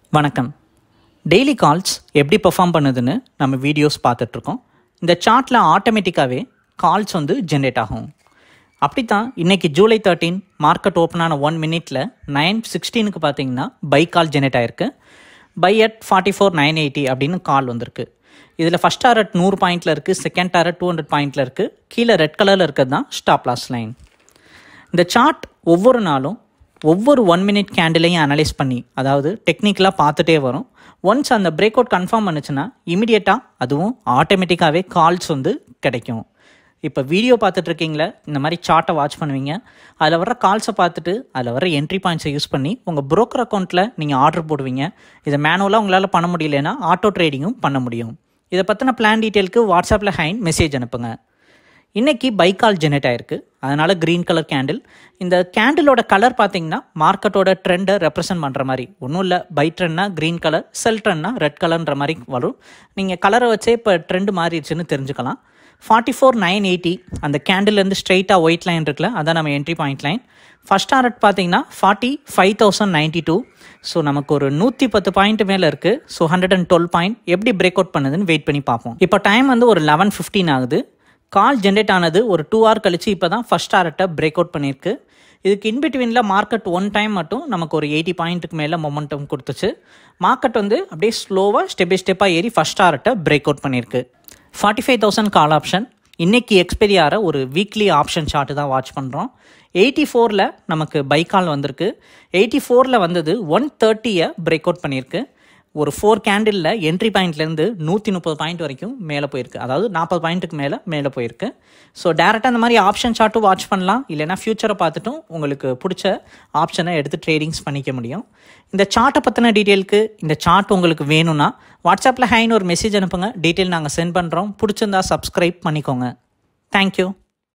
வணக்கம் daily calls எப்படி perform பண்ணுதுன்னு நம்ம வீடியோஸ் பார்த்துட்ருக்கோம் இந்த சார்ட்டில் ஆட்டோமேட்டிக்காகவே கால்ஸ் வந்து ஜென்ரேட் ஆகும் அப்படித்தான் இன்னைக்கு ஜூலை தேர்ட்டீன் மார்க்கெட் ஓப்பன் ஆன ஒன் மினிட்ல நைன் சிக்ஸ்டீனுக்கு பார்த்தீங்கன்னா பை கால் ஜென்ரேட் ஆயிருக்கு buy at forty four nine eighty அப்படின்னு கால் வந்திருக்கு இதில் ஃபஸ்ட் டாரட் நூறு பாயிண்டில் இருக்குது செகண்ட் டாரட் டூ ஹண்ட்ரட் பாயிண்டில் இருக்குது கீழே ரெட் கலரில் இருக்கிறது தான் ஸ்டாப் லாஸ் லைன் இந்த சார்ட் ஒவ்வொரு நாளும் ஒவ்வொரு ஒன் மினிட் கேண்டிலையும் அனலைஸ் பண்ணி அதாவது டெக்னிக்கலாக பார்த்துட்டே வரும் ஒன்ஸ் அந்த பிரேக் அவுட் கன்ஃபார்ம் பண்ணுச்சுன்னா இமிடியேட்டாக அதுவும் ஆட்டோமேட்டிக்காகவே கால்ஸ் வந்து கிடைக்கும் இப்போ வீடியோ பார்த்துட்டு இருக்கீங்களா இந்த மாதிரி சார்ட்டை வாட்ச் பண்ணுவீங்க அதில் வர கால்ஸை பார்த்துட்டு அதில் வர என்ட்ரி பாயிண்ட்ஸை யூஸ் பண்ணி உங்கள் broker அக்கௌண்ட்டில் நீங்கள் ஆர்டர் போடுவீங்க இதை மேனுவலாக உங்களால் பண்ண முடியலன்னா ஆட்டோ ட்ரேடிங்கும் பண்ண முடியும் இதை பற்றின பிளான் டீட்டெயிலுக்கு வாட்ஸ்அப்பில் ஹைன் மெசேஜ் அனுப்புங்க இன்னைக்கு பைக்கால் ஜெனரேட் ஆயிருக்கு அதனால கிரீன் கலர் கேண்டில் இந்த கேண்டிலோட கலர் பார்த்தீங்கன்னா மார்க்கெட்டோட ட்ரெண்டை ரெப்ரசென்ட் பண்ணுற மாதிரி ஒன்றும் இல்லை பை ட்ரெண்ட்னா க்ரீன் கலர் செல் ட்ரெண்ட்னா ரெட் கலர்ன்ற மாதிரி வரும் நீங்கள் கலரை வச்சே இப்போ ட்ரெண்ட் மாறிடுச்சுன்னு தெரிஞ்சுக்கலாம் ஃபார்ட்டி ஃபோர் நைன் எயிட்டி அந்த கேண்டில்லேருந்து ஸ்ட்ரைட்டாக ஒயிட் லைன் இருக்குல்ல அதான் நம்ம entry point line first target பார்த்தீங்கன்னா forty five thousand ninety two so நமக்கு ஒரு நூற்றி பத்து பாயிண்ட் மேலே இருக்குது so hundred and twelve point எப்படி பிரேக் அவுட் பண்ணுதுன்னு வெயிட் பண்ணி பார்ப்போம் இப்போ டைம் வந்து ஒரு லெவன் ஃபிஃப்டீன் ஆகுது கால் ஜென்ரேட் ஆனது ஒரு டூ ஹவர் கழிச்சு இப்போ தான் ஃபஸ்ட் டாரட்டை பிரேக் அவுட் பண்ணியிருக்கு இதுக்கு இன்பிட்வீனில் மார்க்கெட் ஒன் டைம் மட்டும் நமக்கு ஒரு எயிட்டி பாயிண்ட்டுக்கு மேலே மொமெண்டம் கொடுத்துச்சு மார்க்கெட் வந்து அப்படியே ஸ்லோவாக ஸ்டெப் பை ஸ்டெப்பாக ஏறி ஃபஸ்ட் டாரட்டை பிரேக் அவுட் பண்ணியிருக்கு forty five thousand call option இன்னைக்கு எக்ஸ்பெரி ஆகிற ஒரு வீக்லி ஆப்ஷன் சார்ட்டு தான் வாட்ச் பண்ணுறோம் எயிட்டி ஃபோரில் நமக்கு பை கால் வந்திருக்கு எயிட்டி ஃபோரில் வந்தது ஒன் தேர்ட்டியை பிரேக் அவுட் பண்ணியிருக்கு ஒரு ஃபோர் கேண்டிலில் என்ட்ரி பாயிண்ட்லேருந்து நூற்றி முப்பது பாயிண்ட் வரைக்கும் மேலே போயிருக்கு அதாவது நாற்பது பாயிண்ட்டுக்கு மேலே மேலே போயிருக்கு ஸோ டேரெக்டாக அந்த மாதிரி ஆப்ஷன் சார்ட்டும் வாட்ச் பண்ணலாம் இல்லைனா ஃப்யூச்சரை பார்த்துட்டும் உங்களுக்கு பிடிச்ச ஆப்ஷனை எடுத்து ட்ரேடிங்ஸ் பண்ணிக்க முடியும் இந்த சார்ட்டை பற்றின டீட்டெயிலுக்கு இந்த சார்ட் உங்களுக்கு வேணும்னா வாட்ஸ்அப்பில் ஹைன்னு ஒரு மெசேஜ் அனுப்புங்க டீட்டெயில் நாங்கள் சென்ட் பண்ணுறோம் பிடிச்சிருந்தா சப்ஸ்கிரைப் பண்ணிக்கோங்க தேங்க்யூ